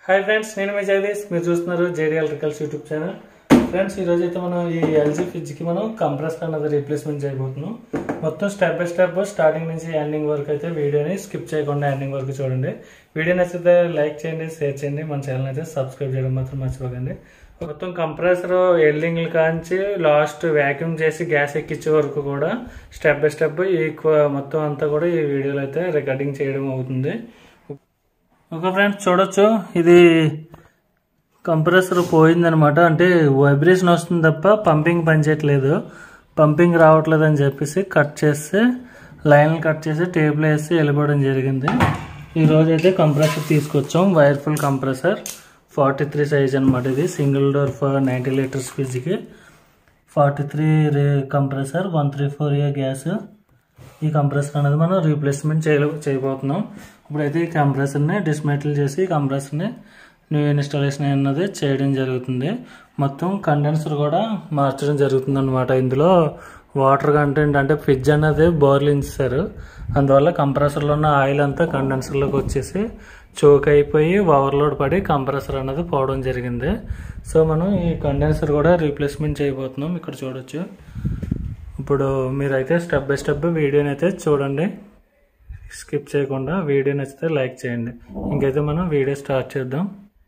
hi friends నేను మీ జగదీష్ మీరు చూస్తున్నారు JD electricals YouTube channel friends ఈ రోజు అయితే మనం ఈ ఎల్జీ ఫ్రిడ్జ్కి మనం కంప్రెసర్ అన్నది రీప్లేస్మెంట్ చేయబోతున్నాం మొత్తం స్టెప్ బై స్టెప్ స్టార్టింగ్ నుంచి ఎండింగ్ వరకు అయితే వీడియోని స్కిప్ చేయకుండా ఎండింగ్ వరకు చూడండి వీడియో నచ్చితే లైక్ చేయండి షేర్ చేయండి మన ఛానల్ అయితే సబ్స్క్రైబ్ చేయడం మాత్రం మర్చిపోకండి మొత్తం కంప్రెసర్ ఎల్డింగ్ కాంచి లాస్ట్ వ్యాక్యూమ్ చేసి గ్యాస్ ఎక్కించే వరకు కూడా స్టెప్ బై స్టెప్ ఈక్వ మొత్తం అంతా కూడా ఈ వీడియోలో అయితే రికార్డింగ్ చేయడం అవుతుంది ఓకే ఫ్రెండ్స్ చూడొచ్చు ఇది కంప్రెసర్ పోయిందనమాట అంటే వైబ్రేషన్ వస్తుంది తప్ప పంపింగ్ పనిచేయట్లేదు పంపింగ్ రావట్లేదు అని చెప్పేసి కట్ చేస్తే లైన్లు కట్ చేసి టేబుల్ వేసి వెళ్ళిపోవడం జరిగింది ఈ రోజు అయితే కంప్రెసర్ తీసుకొచ్చాం Whirlpool compressor forty three size అనమాట ఇది single door for ninety litres ఫ్రిడ్జ్కి ఫార్టీ త్రీ రే compressor one three four A gas ఈ కంప్రెసర్ అనేది మనం రీప్లేస్మెంట్ చేయ చేయబోతున్నాం ఇప్పుడైతే ఈ కంప్రెసర్ని డిస్మెటల్ చేసి ఈ కంప్రెసర్ని న్యూ ఇన్స్టాలేషన్ అన్నది చేయడం జరుగుతుంది మొత్తం కండెన్సర్ కూడా మార్చడం జరుగుతుంది అనమాట ఇందులో వాటర్ కంటెంట్ అంటే ఫ్రిడ్జ్ అనేది బోర్లించారు అందువల్ల కంప్రెసర్లో ఉన్న ఆయిల్ అంతా కండెన్సర్లోకి వచ్చేసి చోక్ అయిపోయి ఓవర్లోడ్ పడి కంప్రెసర్ అనేది పోవడం జరిగింది సో మనం ఈ కండెన్సర్ కూడా రీప్లేస్మెంట్ చేయబోతున్నాం ఇక్కడ చూడొచ్చు ఇప్పుడు మీరైతే స్టెప్ బై స్టెప్ వీడియోని అయితే చూడండి స్కిప్ చేయకుండా వీడియో నచ్చితే లైక్ చేయండి ఇంకైతే మనం వీడియో స్టార్ట్ చేద్దాం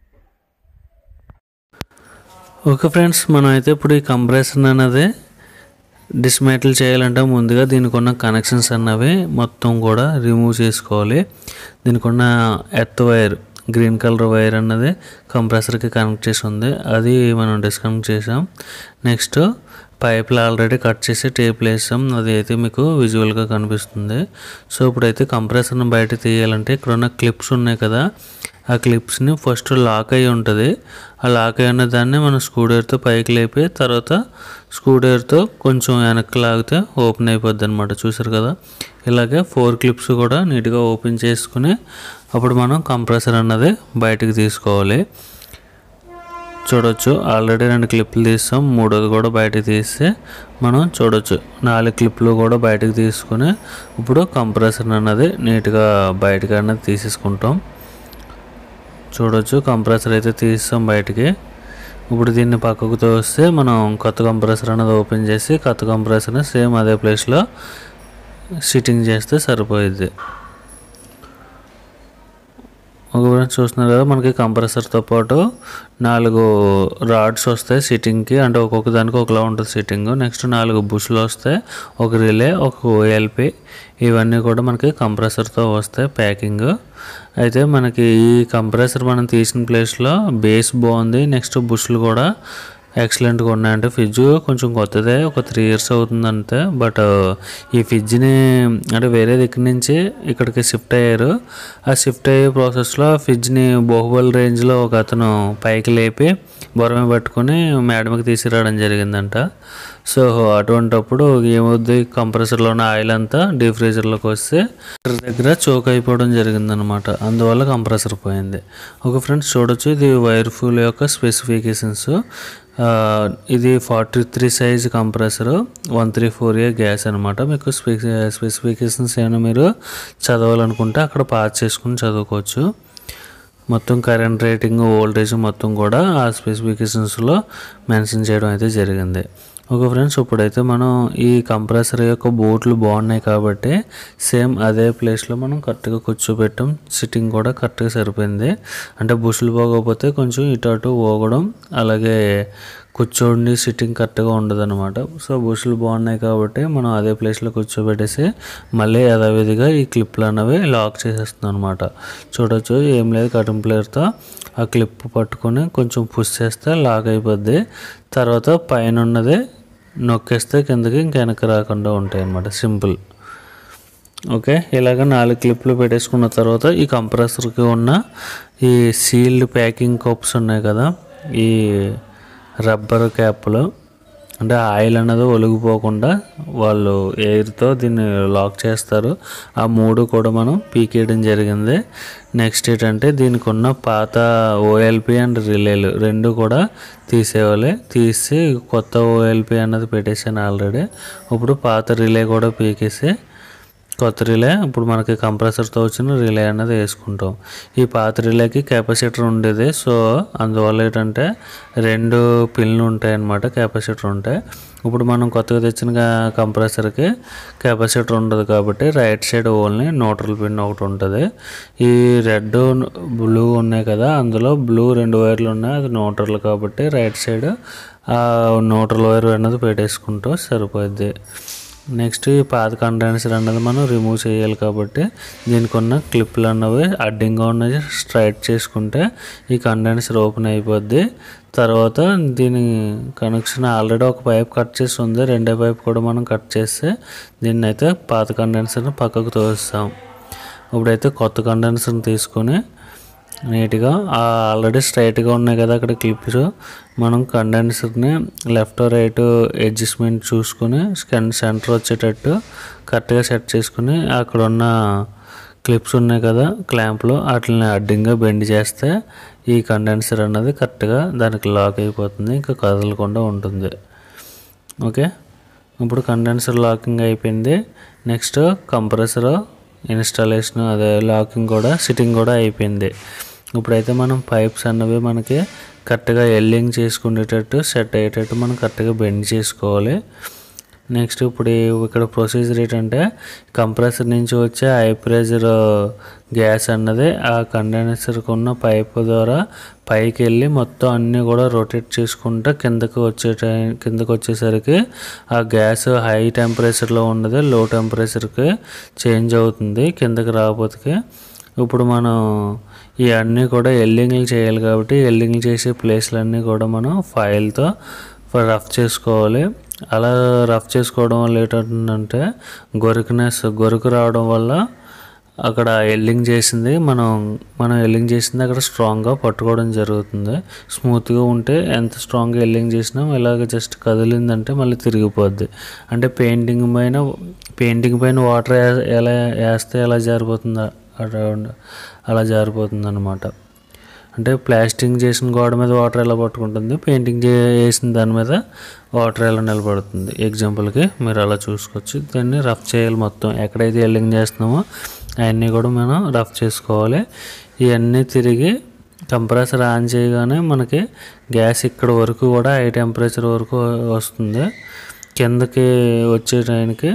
ఓకే ఫ్రెండ్స్ మనం అయితే ఇప్పుడు ఈ కంప్రెసర్ అనేది డిస్మేటిల్ చేయాలంటే ముందుగా దీనికి ఉన్న కనెక్షన్స్ అన్నవి మొత్తం కూడా రిమూవ్ చేసుకోవాలి దీనికి ఉన్న earth wire green colour wire అన్నది కంప్రెసర్కి కనెక్ట్ చేసి ఉంది అది మనం డిస్కనెక్ట్ చేసాం నెక్స్ట్ పైప్లు ఆల్రెడీ కట్ చేసి టేప్ వేసాం అది అయితే మీకు విజువల్గా కనిపిస్తుంది సో ఇప్పుడైతే కంప్రెసర్ని బయట తీయాలంటే ఇక్కడ ఉన్న క్లిప్స్ ఉన్నాయి కదా ఆ క్లిప్స్ని ఫస్ట్ లాక్ అయి ఉంటుంది ఆ లాక్ అయి ఉన్న దాన్ని మనం స్క్రూడేర్తో పైకి లేపి తర్వాత స్క్రూడేర్తో కొంచెం వెనక్కి లాగితే ఓపెన్ అయిపోద్ది అనమాట చూసారు కదా ఇలాగే ఫోర్ క్లిప్స్ కూడా నీట్గా ఓపెన్ చేసుకుని అప్పుడు మనం కంప్రెసర్ అన్నది బయటికి తీసుకోవాలి చూడొచ్చు ఆల్రెడీ రెండు క్లిప్లు తీస్తాం మూడోది కూడా బయటకు తీస్తే మనం చూడొచ్చు నాలుగు క్లిప్లు కూడా బయటకు తీసుకుని ఇప్పుడు కంప్రెసర్ అన్నది నీట్గా బయటకు అన్నది తీసేసుకుంటాం చూడొచ్చు కంప్రెసర్ అయితే తీస్తాం బయటికి ఇప్పుడు దీన్ని పక్కకు తోస్తే మనం కొత్త కంప్రెసర్ అనేది ఓపెన్ చేసి కొత్త కంప్రెసర్ని సేమ్ అదే ప్లేస్లో సిట్టింగ్ చేస్తే సరిపోయిద్ది ఒక చూస్తున్నారు కదా మనకి కంప్రెసర్తో పాటు నాలుగు రాడ్స్ వస్తాయి సిట్టింగ్కి అంటే ఒక్కొక్క దానికి ఒకలా ఉంటుంది సిట్టింగ్ నెక్స్ట్ నాలుగు బుష్లు వస్తాయి ఒక రిలే ఒక ఓఎల్పి ఇవన్నీ కూడా మనకి కంప్రెసర్తో వస్తాయి ప్యాకింగ్ అయితే మనకి ఈ కంప్రెసర్ మనం తీసిన ప్లేస్లో బేస్ బాగుంది నెక్స్ట్ బుష్లు కూడా ఎక్సలెంట్గా ఉన్నాయంటే ఫ్రిడ్జ్ కొంచెం కొత్తదే ఒక త్రీ ఇయర్స్ అవుతుంది అంతే బట్ ఈ ఫ్రిడ్జ్ని అంటే వేరే దగ్గర నుంచి ఇక్కడికి షిఫ్ట్ అయ్యారు ఆ షిఫ్ట్ అయ్యే ప్రాసెస్లో ఆ ఫ్రిడ్జ్ని బాహుబలి రేంజ్లో ఒక అతను పైకి లేపి బొరమే పట్టుకొని మేడమకి తీసుకురావడం జరిగిందంట సో అటువంటప్పుడు ఏమవుద్ది కంప్రెసర్లో ఉన్న ఆయిల్ అంతా డీప్ ఫ్రీజర్లోకి వస్తే దగ్గర చోక్ అయిపోవడం జరిగిందనమాట అందువల్ల కంప్రెసర్ పోయింది ఒక ఫ్రెండ్స్ చూడొచ్చు ఇది వైర్ ఫూల్ యొక్క స్పెసిఫికేషన్స్ ఇది forty three size compressor one three four A gas అనమాట మీకు స్పెసిఫికేషన్స్ ఏమైనా మీరు చదవాలనుకుంటే అక్కడ పాస్ చేసుకుని చదువుకోవచ్చు మొత్తం కరెంట్ రేటింగ్ వోల్టేజ్ మొత్తం కూడా ఆ స్పెసిఫికేషన్స్లో మెన్షన్ చేయడం అయితే జరిగింది ఓకే ఫ్రెండ్స్ ఇప్పుడైతే మనం ఈ కంప్రెసర్ యొక్క బోట్లు బాగున్నాయి కాబట్టి సేమ్ అదే ప్లేస్లో మనం కరెక్ట్గా కూర్చోబెట్టాం సిట్టింగ్ కూడా కరెక్ట్గా సరిపోయింది అంటే బుషులు పోకపోతే కొంచెం ఇటు అటు పోగడం అలాగే కూర్చోండి సిట్టింగ్ కరెక్ట్గా ఉండదు అనమాట సో బుషులు బాగున్నాయి కాబట్టి మనం అదే ప్లేస్లో కూర్చోబెట్టేసి మళ్ళీ యథావిధిగా ఈ క్లిప్లు అనేవి లాక్ చేసేస్తున్నాం అనమాట చూడొచ్చు ఏం లేదు కటింగ్ ప్లేయర్తో ఆ క్లిప్ పట్టుకొని కొంచెం పుష్ చేస్తే లాక్ అయిపోద్ది తర్వాత పైన ఉన్నది నొక్కేస్తే కిందకి ఇంక వెనక్కి రాకుండా ఉంటాయి అన్నమాట సింపుల్ ఓకే ఇలాగ నాలుగు క్లిప్లు పెట్టేసుకున్న తర్వాత ఈ కంప్రెసర్కి ఉన్న ఈ సీల్డ్ ప్యాకింగ్ కప్స్ ఉన్నాయి కదా ఈ రబ్బర్ క్యాప్లు అంటే ఆయిల్ అనేది ఒలిగిపోకుండా వాళ్ళు ఎయిర్తో దీన్ని లాక్ చేస్తారు ఆ మూడు కూడా మనం పీకేయడం జరిగింది నెక్స్ట్ ఏంటంటే దీనికి ఉన్న పాత ఓఎల్పి అండ్ రిలేలు రెండు కూడా తీసేవాలి తీసి కొత్త ఓఎల్పి అన్నది పెట్టేసాను ఆల్రెడీ ఇప్పుడు పాత రిలే కూడా పీకేసి కొత్త రిలే ఇప్పుడు మనకి కంప్రెసర్తో వచ్చిన రిలే అనేది వేసుకుంటాం ఈ పాత రిలేకి కెపాసిటర్ ఉండేది సో అందువల్ల ఏంటంటే రెండు పిన్లు ఉంటాయి అన్నమాట కెపాసిటర్ ఉంటాయి ఇప్పుడు మనం కొత్తగా తెచ్చిన కంప్రెసర్కి కెపాసిటర్ ఉండదు కాబట్టి right side only neutral pin ఒకటి ఉంటుంది ఈ రెడ్ బ్లూ ఉన్నాయి కదా అందులో బ్లూ రెండు వైర్లు ఉన్నాయి అది న్యూట్రల్ కాబట్టి రైట్ సైడ్ ఆ న్యూట్రల్ వైర్ అనేది పెట్టేసుకుంటూ సరిపోద్ది నెక్స్ట్ ఈ పాత కండెన్సర్ అన్నది మనం రిమూవ్ చేయాలి కాబట్టి దీనికి ఉన్న క్లిప్లు అన్నవి అడ్డంగా ఉన్నది స్ట్రైట్ చేసుకుంటే ఈ కండెన్సర్ ఓపెన్ అయిపోద్ది తర్వాత దీని కనెక్షన్ ఆల్రెడీ ఒక పైప్ కట్ చేసి ఉంది రెండో పైప్ కూడా మనం కట్ చేస్తే దీన్ని అయితే పాత కండెన్సర్ని పక్కకు తోస్తాం ఇప్పుడైతే కొత్త కండెన్సర్ని తీసుకొని నీట్గా ఆల్రెడీ స్ట్రైట్గా ఉన్నాయి కదా అక్కడ క్లిప్స్ మనం కండెన్సర్ని లెఫ్ట్ రైట్ అడ్జస్ట్మెంట్ చూసుకొని స్కెన్ సెంటర్ వచ్చేటట్టు కరెక్ట్గా సెట్ చేసుకుని అక్కడ ఉన్న క్లిప్స్ ఉన్నాయి కదా క్లాంప్లో వాటిని అడ్డంగా బెండ్ చేస్తే ఈ కండెన్సర్ అన్నది కరెక్ట్గా దానికి లాక్ అయిపోతుంది ఇంకా కదలకుండా ఉంటుంది ఓకే ఇప్పుడు కండెన్సర్ లాకింగ్ అయిపోయింది నెక్స్ట్ కంప్రెసర్ ఇన్స్టాలేషన్ అదే లాకింగ్ కూడా సిట్టింగ్ కూడా అయిపోయింది ఇప్పుడైతే మనం పైప్స్ అన్నవి మనకి కరెక్ట్గా ఎల్లింగ్ చేసుకునేటట్టు సెట్ అయ్యేటట్టు మనం కరెక్ట్గా బెండ్ చేసుకోవాలి నెక్స్ట్ ఇప్పుడు ఇక్కడ ప్రొసీజర్ ఏంటంటే కంప్రెసర్ నుంచి వచ్చే హై ప్రెషర్ గ్యాస్ అన్నది ఆ కండెన్సర్కి ఉన్న పైప్ ద్వారా పైకి వెళ్ళి మొత్తం అన్నీ కూడా రొటేట్ చేసుకుంటూ కిందకి వచ్చే టైం కిందకి వచ్చేసరికి ఆ గ్యాస్ హై టెంపరేచర్లో ఉన్నది లో టెంపరేచర్కి చేంజ్ అవుతుంది కిందకి రాకపోతే ఇప్పుడు మనం ఇవన్నీ కూడా ఎల్లింగ్లు చేయాలి కాబట్టి ఎల్లింగ్లు చేసే ప్లేస్లన్నీ కూడా మనం ఫైల్తో రఫ్ చేసుకోవాలి అలా రఫ్ చేసుకోవడం వల్ల ఏంటంటే గొరికినెస్ గొరుకు రావడం వల్ల అక్కడ ఎల్లింగ్ చేసింది మనం మనం ఎల్లింగ్ చేసింది అక్కడ స్ట్రాంగ్గా పట్టుకోవడం జరుగుతుంది స్మూత్గా ఉంటే ఎంత స్ట్రాంగ్గా ఎల్లింగ్ చేసినా ఇలాగ జస్ట్ కదిలిందంటే మళ్ళీ తిరిగిపోద్ది అంటే పెయింటింగ్ పైన పెయింటింగ్ పైన వాటర్ ఎలా వేస్తే ఎలా జారిపోతుందా అరౌండ్ అలా జారిపోతుంది అనమాట అంటే ప్లాస్టింగ్ చేసిన గోడ మీద వాటర్ ఎలా పట్టుకుంటుంది పెయింటింగ్ చేసిన దాని మీద వాటర్ ఎలా నిలబడుతుంది ఎగ్జాంపుల్కి మీరు అలా చూసుకోవచ్చు దాన్ని రఫ్ చేయాలి మొత్తం ఎక్కడైతే ఎల్లింగ్ చేస్తున్నామో అవన్నీ కూడా మనం రఫ్ చేసుకోవాలి ఇవన్నీ తిరిగి కంప్రెసర్ ఆన్ చేయగానే మనకి గ్యాస్ ఇక్కడ వరకు కూడా హై టెంపరేచర్ వరకు వస్తుంది కిందకి వచ్చే టైంకి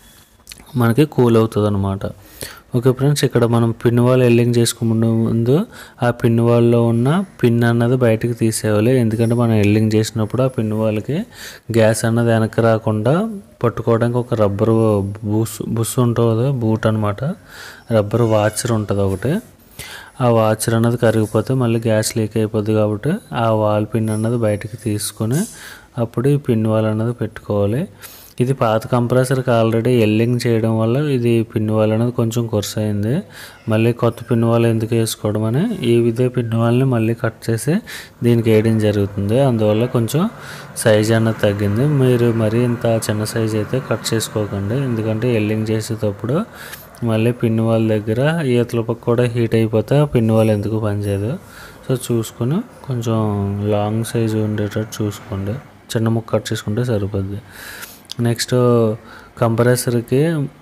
మనకి కూల్ అవుతుంది అనమాట ఓకే ఫ్రెండ్స్ ఇక్కడ మనం పిన్ వాల్ ఎల్లింగ్ చేసుకునే ముందు ఆ పిన్ వాల్లో ఉన్న పిన్ అన్నది బయటకు తీసేయాలి ఎందుకంటే మనం ఎల్లింగ్ చేసినప్పుడు ఆ పిన్ వాల్కి గ్యాస్ అన్నది వెనక్కి రాకుండా పట్టుకోవడానికి ఒక రబ్బరు బూస్ బుస్ ఉంటుంది బూట్ అనమాట రబ్బర్ వాచర్ ఉంటుంది ఒకటి ఆ వాచర్ అన్నది కరిగిపోతే మళ్ళీ గ్యాస్ లీక్ అయిపోద్ది కాబట్టి ఆ వాల్ పిన్ అన్నది బయటకు తీసుకొని అప్పుడు ఈ పిన్ వాల్ అన్నది పెట్టుకోవాలి ఇది పాత కంప్రెసర్కి ఆల్రెడీ ఎల్లింగ్ చేయడం వల్ల ఇది పిన్ వాల్ అనేది కొంచెం కొరస అయింది మళ్ళీ కొత్త పిన్ వాల్ ఎందుకు వేసుకోవడం అని ఈ ఇదే పిన్ వాల్ని మళ్ళీ కట్ చేసి దీనికి వేయడం జరుగుతుంది అందువల్ల కొంచెం సైజ్ అన్నది తగ్గింది మీరు మరీ ఇంత చిన్న సైజ్ అయితే కట్ చేసుకోకండి ఎందుకంటే ఎల్లింగ్ చేసేటప్పుడు మళ్ళీ పిన్ వాల్ దగ్గర ఈతల పక్క కూడా హీట్ అయిపోతే ఆ పిన్ వాల్ ఎందుకు పనిచేయదు సో చూసుకొని కొంచెం లాంగ్ సైజ్ ఉండేటట్టు చూసుకోండి చిన్న ముక్క కట్ చేసుకుంటే సరిపోద్ది నెక్స్ట్ కంప్రెసర్కి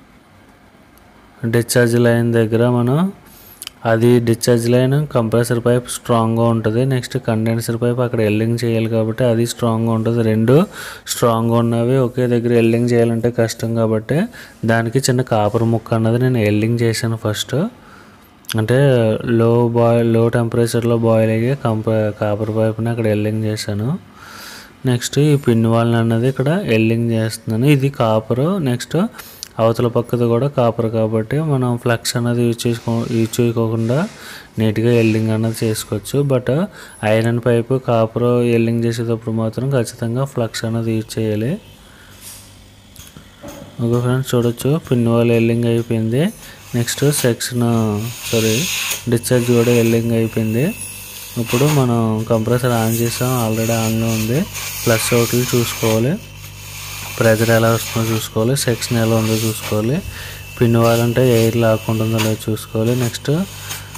డిశ్చార్జ్ లైన్ దగ్గర మనం అది డిశ్చార్జ్ లైన్ కంప్రెసర్ పైప్ స్ట్రాంగ్గా ఉంటుంది నెక్స్ట్ కండెన్సర్ పైప్ అక్కడ ఎల్లింగ్ చేయాలి కాబట్టి అది స్ట్రాంగ్గా ఉంటుంది రెండు స్ట్రాంగ్గా ఉన్నవి ఒకే దగ్గర ఎల్లింగ్ చేయాలంటే కష్టం కాబట్టి దానికి చిన్న కాపర్ ముక్క అన్నది నేను ఎల్లింగ్ చేశాను ఫస్ట్ అంటే లో బాయిల్ లో టెంపరేచర్లో బాయిల్ అయ్యి కంప కాపర్ పైప్ని అక్కడ ఎల్లింగ్ చేశాను నెక్స్ట్ ఈ పిన్ వాల్ని అన్నది ఇక్కడ ఎల్లింగ్ చేస్తున్నాను ఇది కాపర్ నెక్స్ట్ అవతల పక్కది కూడా కాపర్ కాబట్టి మనం ఫ్లక్స్ అనేది యూజ్ చేసుకో యూజ్ చేయకోకుండా నీట్గా ఎల్లింగ్ అన్నది చేసుకోవచ్చు but iron pipe copper welding చేసేటప్పుడు మాత్రం ఖచ్చితంగా ఫ్లక్స్ అనేది యూజ్ చేయాలి ఓకే ఫ్రెండ్స్ చూడొచ్చు పిన్ వాల్ ఎల్లింగ్ అయిపోయింది నెక్స్ట్ సెక్షన్ సారీ డిశ్చార్జ్ కూడా ఎల్లింగ్ అయిపోయింది ఇప్పుడు మనం కంప్రెసర్ ఆన్ చేసాం ఆల్రెడీ ఆన్లో ఉంది ప్లస్ ఒకటి చూసుకోవాలి ప్రెజర్ ఎలా వస్తుందో చూసుకోవాలి సెక్షన్ ఎలా ఉందో చూసుకోవాలి పిన్ వాలంటే ఎయిర్ లాక్కుంటుందో లేదో చూసుకోవాలి నెక్స్ట్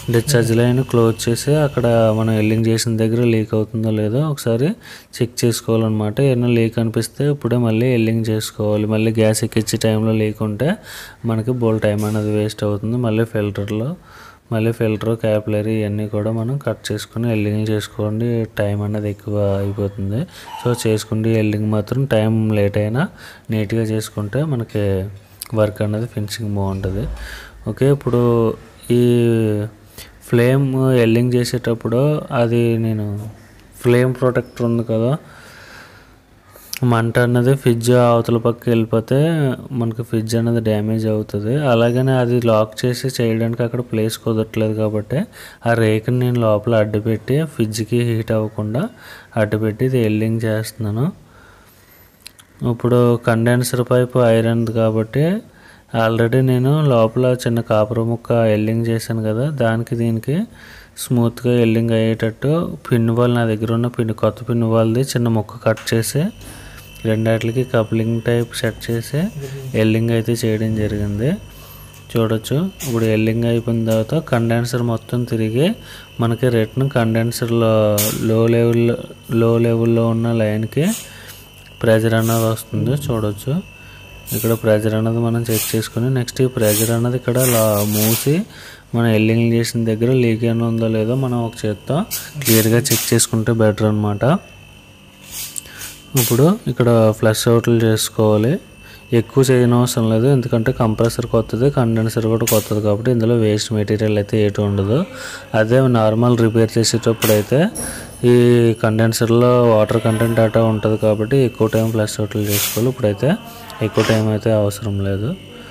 డిశ్చార్జ్ లైన్ క్లోజ్ చేసి అక్కడ మనం ఎల్లింగ్ చేసిన దగ్గర లీక్ అవుతుందో లేదో ఒకసారి చెక్ చేసుకోవాలన్నమాట ఏమైనా లీక్ అనిపిస్తే ఇప్పుడే మళ్ళీ ఎల్లింగ్ చేసుకోవాలి మళ్ళీ గ్యాస్ ఎక్కించే టైంలో లీక్ ఉంటే మనకి బోల్ టైం అనేది వేస్ట్ అవుతుంది మళ్ళీ ఫిల్టర్లో మళ్ళీ ఫిల్టర్ క్యాపిలరీ ఇవన్నీ కూడా మనం కట్ చేసుకుని ఎల్లింగ్ చేసుకోండి టైం అనేది ఎక్కువ అయిపోతుంది సో చేసుకుంటే ఎల్లింగ్ మాత్రం టైం లేట్ అయినా నీట్గా చేసుకుంటే మనకి వర్క్ అనేది ఫినిషింగ్ బాగుంటుంది ఓకే ఇప్పుడు ఈ ఫ్లేమ్ ఎల్లింగ్ చేసేటప్పుడు అది నేను ఫ్లేమ్ ప్రొటెక్టర్ ఉంది కదా మంట అన్నది ఫ్రిడ్జ్ అవతల పక్క వెళ్ళిపోతే మనకి ఫ్రిడ్జ్ అనేది డ్యామేజ్ అవుతుంది అలాగనే అది లాక్ చేసి చేయడానికి అక్కడ ప్లేస్ కుదరట్లేదు కాబట్టి ఆ రేకుని నేను లోపల అడ్డుపెట్టి ఫ్రిడ్జ్కి హీట్ అవ్వకుండా అడ్డుపెట్టి ఇది ఎల్లింగ్ చేస్తున్నాను ఇప్పుడు కండెన్సర్ పైపు ఐరన్ కాబట్టి ఆల్రెడీ నేను లోపల చిన్న కాపర్ ముక్క ఎల్లింగ్ చేశాను కదా దానికి దీనికి స్మూత్గా ఎల్లింగ్ అయ్యేటట్టు పిన్ వాల్ నా దగ్గర ఉన్న పిన్ కొత్త పిన్ వాళ్ళది చిన్న ముక్క కట్ చేసి రెండాటికి కప్లింగ్ టైప్ సెట్ చేసి ఎల్లింగ్ అయితే చేయడం జరిగింది చూడొచ్చు ఇప్పుడు ఎల్లింగ్ అయిపోయిన తర్వాత కండెన్సర్ మొత్తం తిరిగి మనకి రిటర్న్ కండెన్సర్లో లో లెవెల్లో లో లెవెల్లో ఉన్న లైన్కి ప్రెజర్ అన్నది వస్తుంది చూడొచ్చు ఇక్కడ ప్రెజర్ అన్నది మనం చెక్ చేసుకుని నెక్స్ట్ ఈ ప్రెజర్ అన్నది ఇక్కడ లా మూసి మనం ఎల్లింగ్ చేసిన దగ్గర లీక్ అయినా ఉందో లేదో మనం ఒక చేత్తో క్లియర్గా చెక్ చేసుకుంటే బెటర్ అనమాట ఇప్పుడు ఇక్కడ ఫ్లష్ అవుట్లు చేసుకోవాలి ఎక్కువ చేయనవసరం లేదు ఎందుకంటే కంప్రెసర్ కొత్తది కండెన్సర్ కూడా కొత్తది కాబట్టి ఇందులో వేస్ట్ మెటీరియల్ అయితే ఏటి ఉండదు అదే నార్మల్ రిపేర్ చేసేటప్పుడు అయితే ఈ కండెన్సర్లో వాటర్ కంటెంట్ అటా ఉంటుంది కాబట్టి ఎక్కువ టైం ఫ్లష్ అవుట్లు చేసుకోవాలి ఇప్పుడైతే ఎక్కువ టైం అయితే అవసరం లేదు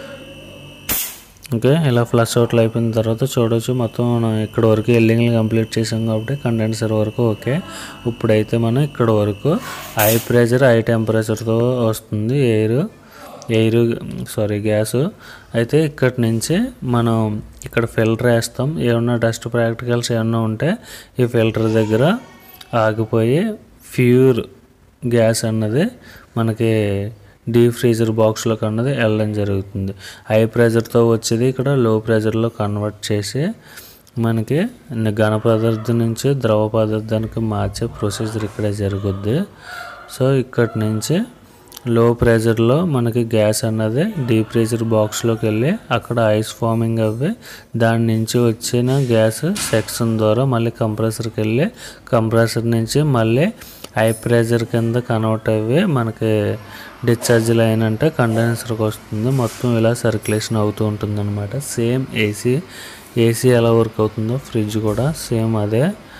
ఓకే ఇలా ఫ్లష్ అవుట్లు అయిపోయిన తర్వాత చూడొచ్చు మొత్తం మనం ఇక్కడ వరకు ఎల్లింగ్లు కంప్లీట్ చేసాం కాబట్టి కండెన్సర్ వరకు ఓకే ఇప్పుడైతే మనం ఇక్కడ వరకు హై ప్రెషర్ హై టెంపరేచర్తో వస్తుంది ఎయిర్ ఎయిర్ సారీ గ్యాస్ అయితే ఇక్కడి నుంచి మనం ఇక్కడ ఫిల్టర్ వేస్తాం ఏమన్నా డస్ట్ ప్రాక్టికల్స్ ఏమన్నా ఉంటే ఈ ఫిల్టర్ దగ్గర ఆగిపోయి ప్యూర్ గ్యాస్ అన్నది మనకి డీప్ ఫ్రీజర్ బాక్స్లోకి అన్నది వెళ్ళడం జరుగుతుంది హై ప్రెషర్తో వచ్చేది ఇక్కడ లో ప్రెషర్లో కన్వర్ట్ చేసి మనకి ఘన పదార్థం నుంచి ద్రవ పదార్థానికి మార్చే ప్రొసీజర్ ఇక్కడే జరుగుద్ది సో ఇక్కడి నుంచి లో ప్రెషర్లో మనకి గ్యాస్ అన్నది డీప్ ప్రెషర్ బాక్స్లోకి వెళ్ళి అక్కడ ఐస్ ఫార్మింగ్ అవ్వి దాని నుంచి వచ్చిన గ్యాస్ సెక్షన్ ద్వారా మళ్ళీ కంప్రెసర్కి వెళ్ళి కంప్రెసర్ నుంచి మళ్ళీ హై ప్రెషర్ కింద కన్వర్ట్ అవ్వి మనకి డిశ్చార్జ్ లైన్ అంటే కండెన్సర్కి వస్తుంది మొత్తం ఇలా సర్క్యులేషన్ అవుతూ ఉంటుంది అనమాట సేమ్ ఏసీ ఏసీ ఎలా వర్క్ అవుతుందో ఫ్రిడ్జ్ కూడా సేమ్ అదే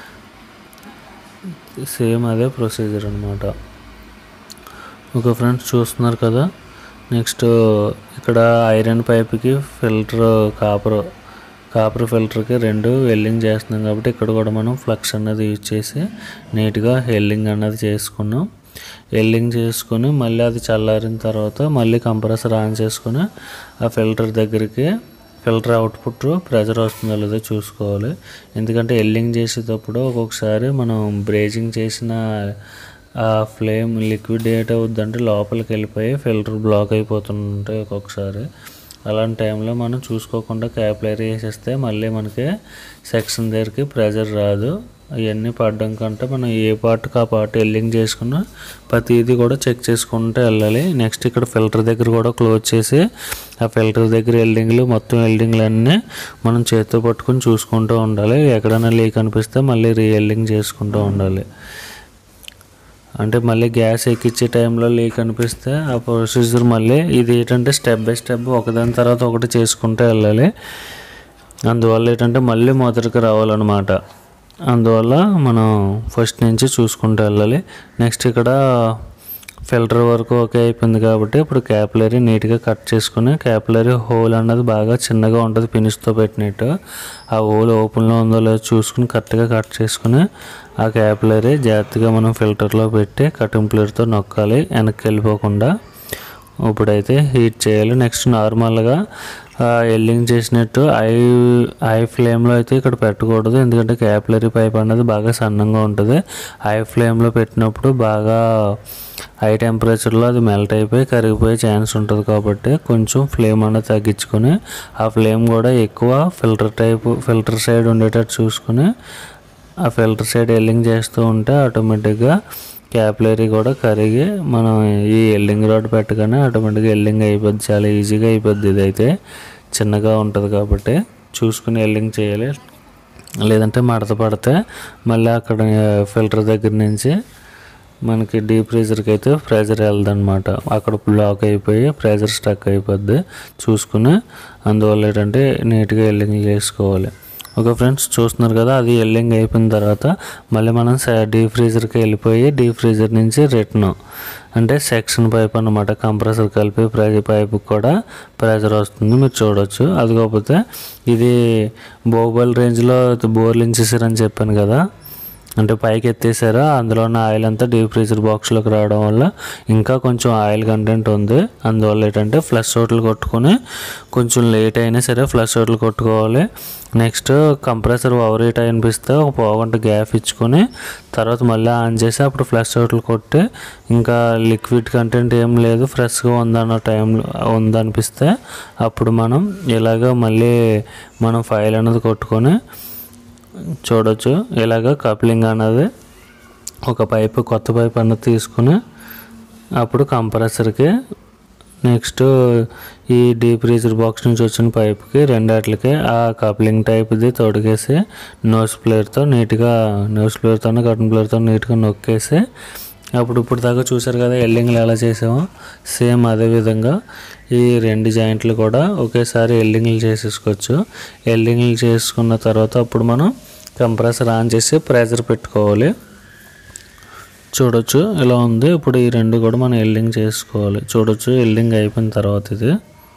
సేమ్ అదే ప్రొసీజర్ అనమాట ఓకే ఫ్రెండ్స్ చూస్తున్నారు కదా నెక్స్ట్ ఇక్కడ ఐరన్ పైప్కి ఫిల్టర్ కాపర్ కాపర్ ఫిల్టర్కి రెండు వెల్డింగ్ చేస్తున్నాం కాబట్టి ఇక్కడ కూడా మనం ఫ్లక్స్ అన్నది యూజ్ చేసి నీట్గా హెల్లింగ్ అన్నది చేసుకున్నాం ఎల్లింగ్ చేసుకొని మళ్ళీ అది చల్లారిన తర్వాత మళ్ళీ కంప్రెసర్ ఆన్ చేసుకొని ఆ ఫిల్టర్ దగ్గరికి ఫిల్టర్ అవుట్పుట్ ప్రెజర్ వస్తుందో లేదో చూసుకోవాలి ఎందుకంటే ఎల్లింగ్ చేసేటప్పుడు ఒక్కొక్కసారి మనం బ్రేజింగ్ చేసిన ఆ ఫ్లేమ్ లిక్విడేట్ అవుద్దంటే లోపలికి వెళ్ళిపోయి ఫిల్టర్ బ్లాక్ అయిపోతుంటాయి ఒక్కొక్కసారి అలాంటి టైంలో మనం చూసుకోకుండా క్యాపిలరీ వేసేస్తే మళ్ళీ మనకి సెక్షన్ దగ్గరికి ప్రెజర్ రాదు అవన్నీ పడడం కంటే మనం ఏ పార్ట్కి ఆ పార్ట్ ఎల్లింగ్ చేసుకున్నా ప్రతిదీ కూడా చెక్ చేసుకుంటూ వెళ్ళాలి నెక్స్ట్ ఇక్కడ ఫిల్టర్ దగ్గర కూడా క్లోజ్ చేసి ఆ ఫిల్టర్ దగ్గర ఎల్డింగ్లు మొత్తం ఎల్డింగ్లు అన్నీ మనం చేతితో పట్టుకొని చూసుకుంటూ ఉండాలి ఎక్కడైనా లీక్ అనిపిస్తే మళ్ళీ రీ ఎల్డింగ్ చేసుకుంటూ ఉండాలి అంటే మళ్ళీ గ్యాస్ ఎక్కించే టైంలో లీక్ అనిపిస్తే ఆ ప్రొసీజర్ మళ్ళీ ఇది ఏంటంటే స్టెప్ బై స్టెప్ ఒకదాని తర్వాత ఒకటి చేసుకుంటూ వెళ్ళాలి అందువల్ల ఏంటంటే మళ్ళీ మొదటికి రావాలన్నమాట అందువల్ల మనం ఫస్ట్ నుంచి చూసుకుంటూ వెళ్ళాలి నెక్స్ట్ ఇక్కడ ఫిల్టర్ వరకు ఓకే అయిపోయింది కాబట్టి ఇప్పుడు క్యాపిలరీ నీట్గా కట్ చేసుకుని క్యాపిలరీ హోల్ అన్నది బాగా చిన్నగా ఉంటుంది ఫినిష్తో పెట్టినట్టు ఆ హోల్ ఓపెన్లో ఉందో లేదో చూసుకుని కరెక్ట్గా కట్ చేసుకుని ఆ క్యాపిలరీ జాగ్రత్తగా మనం ఫిల్టర్లో పెట్టి కటింగ్ ప్లేట్తో నొక్కాలి వెనక్కి వెళ్ళిపోకుండా ఇప్పుడైతే హీట్ చేయాలి నెక్స్ట్ నార్మల్గా ఎల్లింగ్ చేసినట్టు ఐ ఐ ఫ్లేమ్లో అయితే ఇక్కడ పెట్టకూడదు ఎందుకంటే క్యాపిలరీ పైప్ అనేది బాగా సన్నంగా ఉంటుంది హై ఫ్లేమ్లో పెట్టినప్పుడు బాగా హై టెంపరేచర్లో అది మెల్ట్ అయిపోయి కరిగిపోయే ఛాన్స్ ఉంటుంది కాబట్టి కొంచెం ఫ్లేమ్ అనేది తగ్గించుకొని ఆ ఫ్లేమ్ కూడా ఎక్కువ ఫిల్టర్ టైప్ ఫిల్టర్ సైడ్ ఉండేటట్టు చూసుకొని ఆ ఫిల్టర్ సైడ్ ఎల్లింగ్ చేస్తూ ఉంటే ఆటోమేటిక్గా క్యాపిలరీ కూడా కరిగి మనం ఈ ఎల్లింగ్ రాడ్ పెట్టగానే ఆటోమేటిక్గా ఎల్లింగ్ అయిపోద్ది చాలా ఈజీగా అయిపోద్ది ఇదైతే చిన్నగా ఉంటుంది కాబట్టి చూసుకుని ఎల్లింగ్ చేయాలి లేదంటే మడత పడితే మళ్ళీ అక్కడ ఫిల్టర్ దగ్గర నుంచి మనకి డీప్ ఫ్రీజర్కి అయితే ప్రెజర్ వెళ్దనమాట అక్కడ బ్లాక్ అయిపోయి ప్రెజర్ స్టక్ అయిపోద్ది చూసుకుని అందువల్ల ఏంటంటే నీట్గా ఎల్లింగ్ చేసుకోవాలి ఓకే ఫ్రెండ్స్ చూస్తున్నారు కదా అది ఎల్లింగ్ అయిపోయిన తర్వాత మళ్ళీ మనం డీప్ ఫ్రీజర్కి వెళ్ళిపోయి డీప్ ఫ్రీజర్ నుంచి రిటర్న్ అంటే సెక్షన్ పైప్ అన్నమాట కంప్రెసర్ కలిపి ప్రెజర్ పైప్ కూడా ప్రెజర్ వస్తుంది మీరు చూడొచ్చు అది కాకపోతే ఇది బోబల్ రేంజ్లో బోర్లించేసారని చెప్పాను కదా అంటే పైకి ఎత్తేసారా అందులో ఉన్న ఆయిల్ అంతా డీప్ ఫ్రీజర్ బాక్స్లోకి రావడం వల్ల ఇంకా కొంచెం ఆయిల్ కంటెంట్ ఉంది అందువల్ల ఏంటంటే ఫ్లష్ అవుట్లు కొట్టుకొని కొంచెం లేట్ అయినా సరే ఫ్లష్ అవుట్లు కొట్టుకోవాలి నెక్స్ట్ కంప్రెసర్ ఓవర్ హీట్ అనిపిస్తే ఒక పావుగంట గ్యాప్ ఇచ్చుకొని తర్వాత మళ్ళీ ఆన్ చేసి అప్పుడు ఫ్లష్ అవుట్లు కొట్టి ఇంకా లిక్విడ్ కంటెంట్ ఏం లేదు ఫ్రెష్గా ఉందన్న టైంలో ఉందనిపిస్తే అప్పుడు మనం ఇలాగ మళ్ళీ మనం ఫైల్ అనేది కొట్టుకొని చూడొచ్చు ఇలాగ కప్లింగ్ అన్నది ఒక పైపు కొత్త పైపు అన్నది తీసుకుని అప్పుడు కంప్రెసర్కి నెక్స్ట్ ఈ డీప్ ఫ్రీజర్ బాక్స్ నుంచి వచ్చిన పైప్కి రెండాట్లకి ఆ కప్లింగ్ టైప్ది తొడిగేసి నోస్ ప్లేయర్తో నీట్గా నోస్ ప్లేయర్తో కటన్ ప్లేయర్తో నీట్గా నొక్కేసి అప్పుడు ఇప్పుడు దాకా చూసారు కదా ఎల్లింగ్లు ఎలా చేసామో సేమ్ అదే విధంగా ఈ రెండు జాయింట్లు కూడా ఒకేసారి ఎల్లింగ్లు చేసేసుకోవచ్చు ఎల్లింగ్లు చేసుకున్న తర్వాత అప్పుడు మనం కంప్రెసర్ ఆన్ చేసి ప్రెజర్ పెట్టుకోవాలి చూడొచ్చు ఇలా ఉంది ఇప్పుడు ఈ రెండు కూడా మనం ఎల్లింగ్ చేసుకోవాలి చూడొచ్చు ఎల్లింగ్ అయిపోయిన తర్వాత ఇది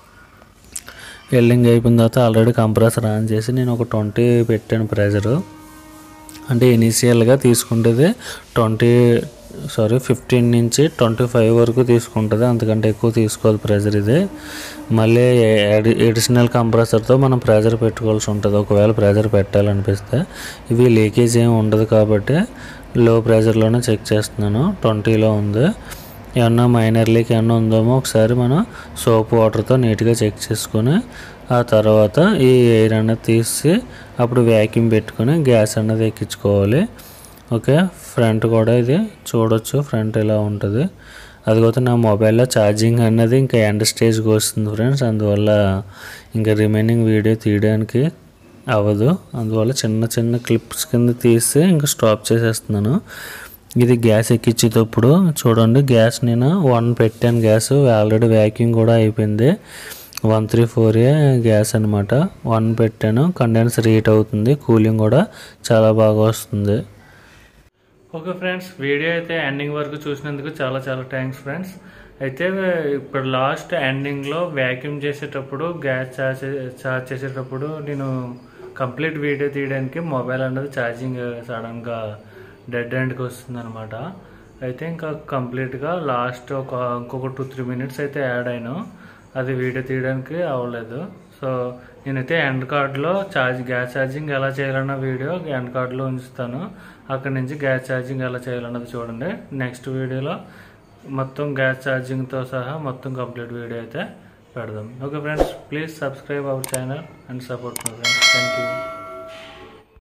ఎల్లింగ్ అయిపోయిన తర్వాత ఆల్రెడీ కంప్రెసర్ ఆన్ చేసి నేను ఒక ట్వంటీ పెట్టాను ప్రెజరు అంటే ఇనీషియల్గా తీసుకుంటేది ట్వంటీ సారీ ఫిఫ్టీన్ నుంచి ట్వంటీ ఫైవ్ వరకు తీసుకుంటుంది అంతకంటే ఎక్కువ తీసుకోదు ప్రెజర్ ఇది మళ్ళీ ఎడి ఎడిషనల్ కంప్రెసర్తో మనం ప్రెజర్ పెట్టుకోవాల్సి ఉంటుంది ఒకవేళ ప్రెజర్ పెట్టాలనిపిస్తే ఇవి లీకేజ్ ఏమి ఉండదు కాబట్టి లో ప్రెజర్లోనే చెక్ చేస్తున్నాను ట్వంటీలో ఉంది ఏమన్నా మైనర్ లీక్ ఏమన్నా ఉందేమో ఒకసారి మనం సోప్ వాటర్తో నీట్గా చెక్ చేసుకొని ఆ తర్వాత ఈ ఎయిర్ అనేది తీసి అప్పుడు వ్యాక్యూమ్ పెట్టుకొని గ్యాస్ అన్నది ఎక్కించుకోవాలి ఓకే ఫ్రంట్ కూడా ఇది చూడొచ్చు ఫ్రంట్ ఇలా ఉంటుంది అది కూడా నా మొబైల్లో ఛార్జింగ్ అన్నది ఇంకా ఎండ్ స్టేజ్కి వస్తుంది ఫ్రెండ్స్ అందువల్ల ఇంకా రిమైనింగ్ వీడియో తీయడానికి అవ్వదు అందువల్ల చిన్న చిన్న క్లిప్స్ కింద తీసి ఇంకా స్టాప్ చేసేస్తున్నాను ఇది గ్యాస్ ఎక్కించేటప్పుడు చూడండి గ్యాస్ నేను వన్ పెట్టాను గ్యాస్ ఆల్రెడీ వ్యాక్యూమ్ కూడా అయిపోయింది one three four A gas అనమాట వన్ పెట్టాను కండెన్సర్ హీట్ అవుతుంది కూలింగ్ కూడా చాలా బాగా వస్తుంది ఓకే ఫ్రెండ్స్ వీడియో అయితే ఎండింగ్ వరకు చూసినందుకు చాలా చాలా థ్యాంక్స్ ఫ్రెండ్స్ అయితే ఇప్పుడు లాస్ట్ ఎండింగ్లో వ్యాక్యూమ్ చేసేటప్పుడు గ్యాస్ చార్జ్ చార్జ్ చేసేటప్పుడు నేను కంప్లీట్ వీడియో తీయడానికి మొబైల్ అన్నది ఛార్జింగ్ సడన్గా డెడ్ ఎండ్కి వస్తుంది అనమాట అయితే ఇంకా కంప్లీట్గా లాస్ట్ ఒక ఇంకొక టూ త్రీ మినిట్స్ అయితే యాడ్ అయినా అది వీడియో తీయడానికి అవ్వలేదు సో నేనైతే ఎండ్ కార్డ్లో ఛార్జ్ గ్యాస్ ఛార్జింగ్ ఎలా చేయాలన్న వీడియో ఎండ్ కార్డ్లో ఉంచుతాను అక్కడి నుంచి గ్యాస్ ఛార్జింగ్ ఎలా చేయాలన్నది చూడండి నెక్స్ట్ వీడియోలో మొత్తం గ్యాస్ ఛార్జింగ్తో సహా మొత్తం కంప్లీట్ వీడియో అయితే పెడదాం okay friends please subscribe our channel and support my friends thank you